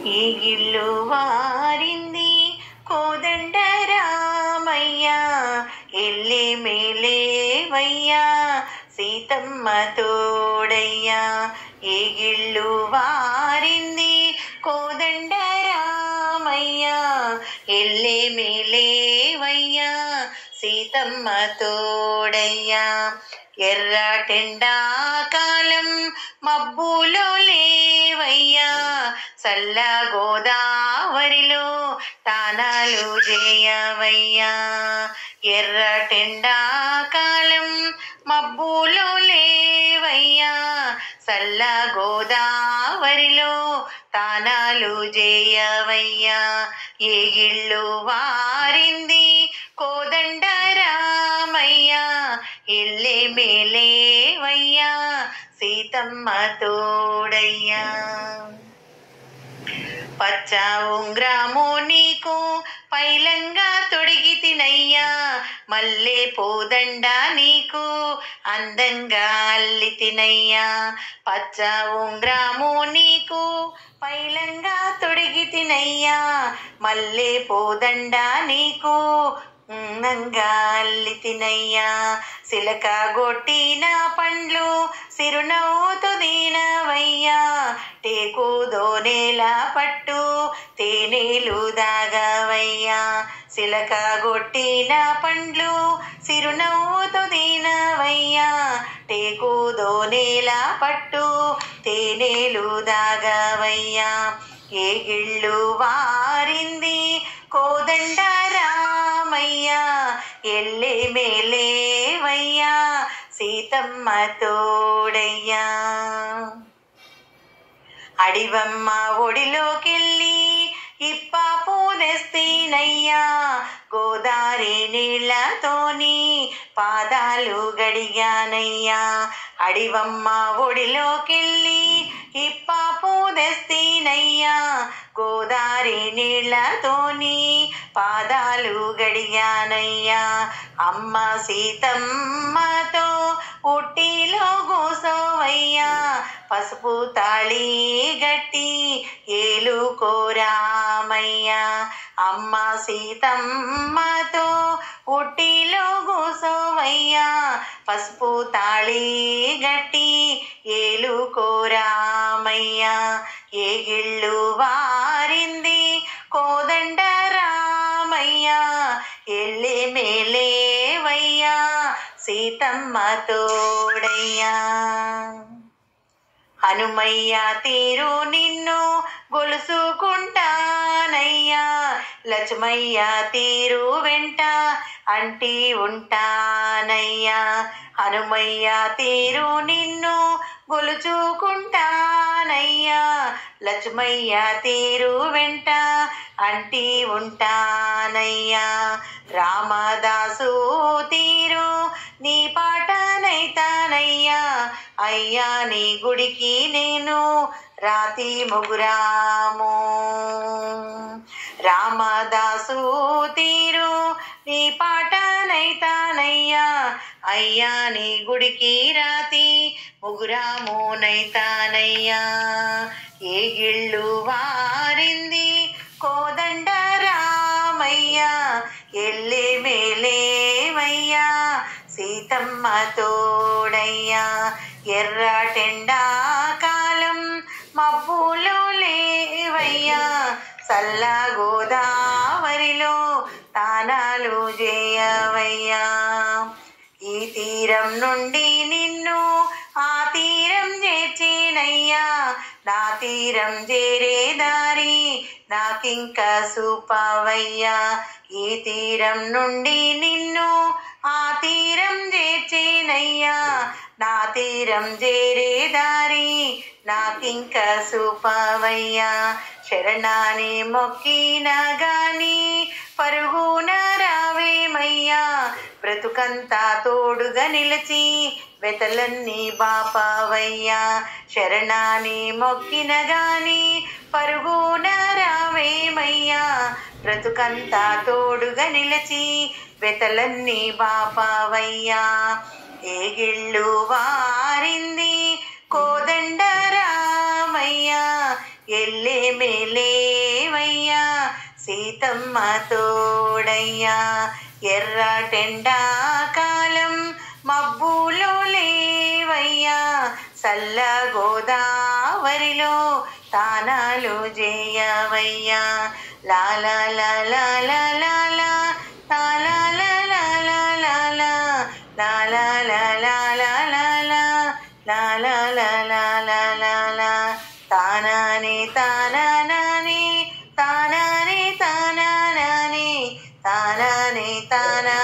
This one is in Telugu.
ఈ ఇల్లు వారింది కోదండ రామయ్య ఎల్లి మేలేవయ్యా సీతమ్మ తోడయ్యా ఈ ఇల్లు వారింది కోదండ రామయ్య ఎల్లి మేలేవయ్యా సీతమ్మ తోడయ్యా ఎర్రటెండా కాలం మబ్బులో లేవయ్యా చల్ల గోదావరిలో తానాలు చేయవయ్యా ఎర్రటెండా కాలం మబ్బులో లేవయ్యా చల్ల గోదావరిలో తానాలు చేయవయ్యా ఏ ఇల్లు వారింది కోదండ రామయ్య ఇల్లే మేలేవయ్యా సీతమ్మ తోడయ్యా పచ్చ ఉంగ్రాము నీకు పైలంగా తొడిగి తినయ్యా మల్లె పోదండ నీకు అందంగా అల్లి తినయ్యా పచ్చ ఉంగ్రాము నీకు పైలంగా తొడిగి తినయ్యా మల్లె పోదండ నీకు అందంగా అల్లి తినయ్యా సిలక గొట్టిన పండ్లు సిరునవ్వుతూ దీనవయ్యా టేకు దోనేల పట్టు తేనెలు దాగవయ్యా సిలక గొట్టిన పండ్లు సిరునవ్వుతూ దీనవయ్యా టేకు దోనేల పట్టు తేనెలు దాగవయ్యా ఏ గిళ్ళు వారింది కోదండ రామయ్య ఎల్లే మేలేవయ్యా సీతమ్మ తోడయ్యా అడివమ్మ ఒడిలోకెళ్ళి ఇప్పా పూదెస్తీనయ్యా గోదారి నీళ్లతోని పాదాలు గడిగానయ్యా అడివమ్మ ఒడిలోకెళ్ళి ఇప్పా పూదెస్తీనయ్యా గోదారి నీళ్లతోని పాదాలు గడిగానయ్యా అమ్మ సీతమ్మతో ఉట్టిలో గోసోవయ్యా పసుపు తాళి గట్టి ఏలు కోరామయ్యా అమ్మ సీతమ్మతో ఉట్టిలో గోసోవయ్యా పసుపు తాళి గట్టి ఏలు కోరామయ్యా ఏ గిళ్ళు వారింది కోదండ రామయ్య ఎల్లి మేలేవయ్యా సీతమ్మ తోడయ్యా హనుమయ్య తీరు నిన్ను గొలుసుకుంటానయ్యా లక్ష్మయ్య తీరు వెంట అంటి ఉంటానయ్యా హనుమయ్య తీరు నిన్ను గొలుచుకుంటానయ్యా లక్ష్మయ్య తీరు వెంట అంటి ఉంటానయ్యా రామదాసు తీరు నీ పాటనైతానయ్యా అయ్యా నీ గుడికి నేను రాతి ముగురాము రామదాసు తీరు నీ పాటనైతానయ్యా అయ్యా నీ గుడికి రాతి ముగురామునైతానయ్యా ఏ గిళ్ళు వారింది కోదండ రామయ్య ఎల్లి మేలేవయ్యా సీతమ్మ తోడయ్యా ఎర్రటెండా కాలం మబ్బులో లేవయ్యా చల్ల గోదావరిలో తానాలు చేయవయ్యా ఈ తీరం నుండి నిన్ను ఆ తీరం చేర్చేనయ్యా నా తీరం చేరే దారి నాకింక సూపవయ్యా ఈ తీరం నుండి నిన్ను ఆ తీరం చేర్చేనయ్యా నా తీరం చేరే దారి నాకింక సూపవయ్యా శరణాని మొక్కిన గాని పరుగున రావేమయ్యా బ్రతుకంతా తోడుగా నిలిచి వెతలన్నీ బాపావయ్యా శరణాని మొక్కిన గాని పరుగున రావేమయ్యా బ్రతుకంతా తోడుగా నిలిచి వెతలన్నీ బాపావయ్యా ఏగిళ్ళు వారింది కోదండ రామయ్య ఎల్లే మేలేవయ్యా సీతమ్మ తోడయ్యా ఎర్రటెండాకాలం మబ్బులో లేవయ్యా సల్ల గోదావరిలో తానాలు చేయవయ్యా లాలా లాలా లాలా లా లాలా లాలా లాలా లా లాలా లాలా లాలా లా లాలా లాలా లాలా లా తానాని తానాని తానాని తానాని తానాని తానా